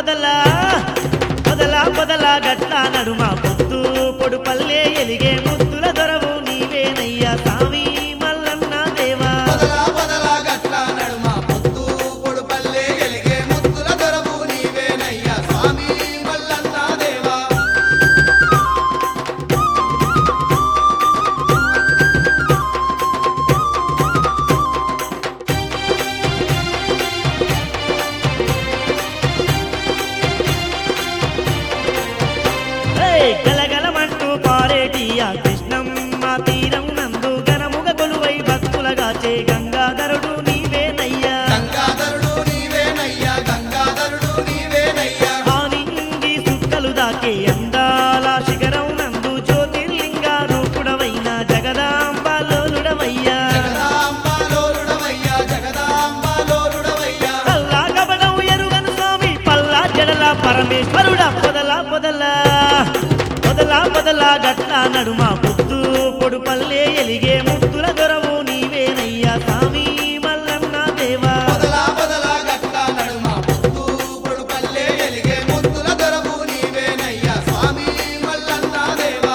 పొదల పొదల పొదల గట్ల నడుమ పొద్దు పొడు పల్లె ఎలిగే ముద్దుల దొరవు నీవేనయ్యా సామి మల్లన్న దేవా పొదలా పొదలా గట్ల నడుమ పొద్దు పొడుపల్లె ఎలిగే ముద్దుల దొరవు నీవేనయ్యా స్వామి మల్లన్న దేవా ఏయ్ గలగలమంటూ పారేటి ఆ కృష్ణమ్మ తీరం నందు గనముగ కొలువై భక్తులగాచే గంగాధరుడు నీవేనయ్యా గంగాధరుడు నీవేనయ్యా గంగాధరుడు నీవేనయ్యా ఆనింగి సుక్కలు దాకే అందాల శిఖరం నందు జ్యోతిర్లింగ రూపుడవైన జగదాంబాలోలుడవయ్యా జగదాంబాలోరుడవయ్యా జగదాంబాలోరుడవయ్యా పల్లా కపడం ఎరుగను స్వామి పల్లా జడల పరమేశ్వరుడా పొదల పొదల పొదల పొదల గట్ల నడుమ పొద్దు పొడు పల్లె ఎలిగే ముద్దుల దొరవు నీవేనయ్యా స్వామి మల్లన్న దేవా పొదలా పొదలా గట్ల నడుమ పొద్దు పొడుపల్లె ఎలిగే ముద్దుల దొరవు నీవేనయ్యా స్వామి మల్లన్న దేవా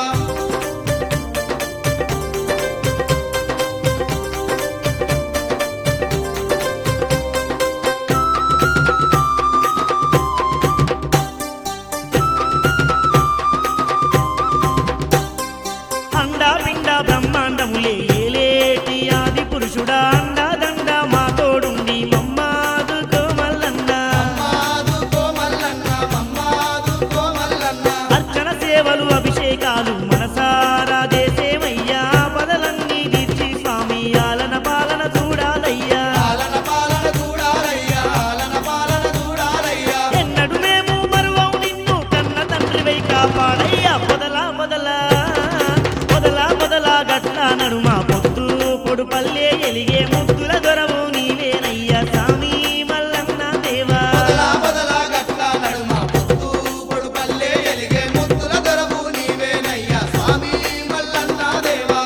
అండా పిండ బ్రహ్మాండములే ఏలేటి ఆది పురుషుడా అండా దండ మా తోడుండి మమ్మాదుకో మల్లన్న మమ్మాదుకో మల్లన్న మమ్మాదుకో మల్లన్న అర్చన సేవలు అభిషేకాలు మనసారా దేశేమయ్యా పదలన్నీ తీర్చి స్వామి ఆలన పాలన చూడాలయ్యా పాలన పాలన చూడాలయ్యా పాలన పాలన చూడాలయ్యా ఎన్నడు మేము మరువం నిన్ను కన్న తండ్రివై కాపాడయ్యా పొదల పొదల పొదల పొదల గట్ల నడుమ పొద్దు పొడు పల్లె ఎలిగే ముద్దుల దొరవు నీవేనయ్యా స్వామి మల్లన్న దేవా పొదలా పొదలా గట్ల నడుమ పొద్దు పొడుపల్లె ఎలిగే ముద్దుల దొరవు నీవేనయ్యా స్వామి మల్లన్న దేవా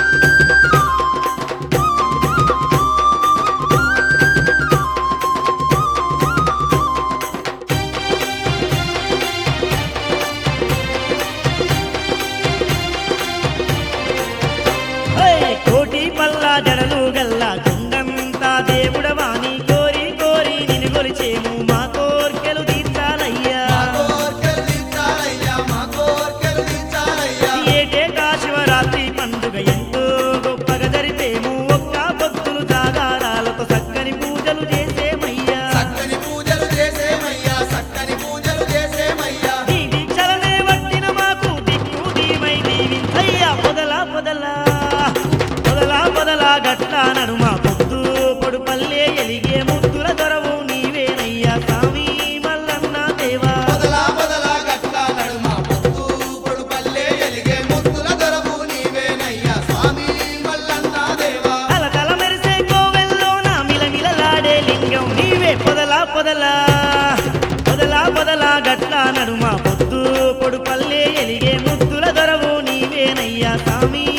ఓయ్ కోటి పల్లా జడలు గల్లా గుండంతా దేవుడవాని కోరి కోరి నిన్ను కొలిచేము మా కోర్కెలు తీర్చాలయ్యా మా కోర్కెలు తీర్చాలయ్యా మా కోర్కెలు తీర్చాలయ్యా ఏటేటా శివరాత్రి పండుగ ఎంతో గొప్పగా జరిపేము ఒక్క భక్తులు జాగారాలతో చక్కని పూజలు చేసేమయ్యా చక్కని పూజలు చేసేమయ్యా చక్కని పూజలు చేసేమయ్యా నీ దీక్షలనే వట్టిన మాకు దిక్కు దీమై దీవించయ్యా పొదల పొదల పొదల పొదల గట్ల నడుమ పొద్దు పొడు పల్లె ఎలిగే ముద్దుల దొరవు నీవేనయ్యా స్వామి మల్లన్న దేవా పొదలా పొదలా గట్ల నడుమ పొద్దు పొడుపల్లె ఎలిగే ముద్దుల దొరవు నీవేనయ్యా స్వామి మల్లన్న దేవా తలతల మెరిసే కోవెల్లోన మిలమిలలాడే లింగం నీవే పొదల పొదల పొదల పొదల గట్ల నడుమ పొద్దు పొడు పల్లె ఎలిగే ముద్దుల దొరవు నీవేనయ్యా స్వామి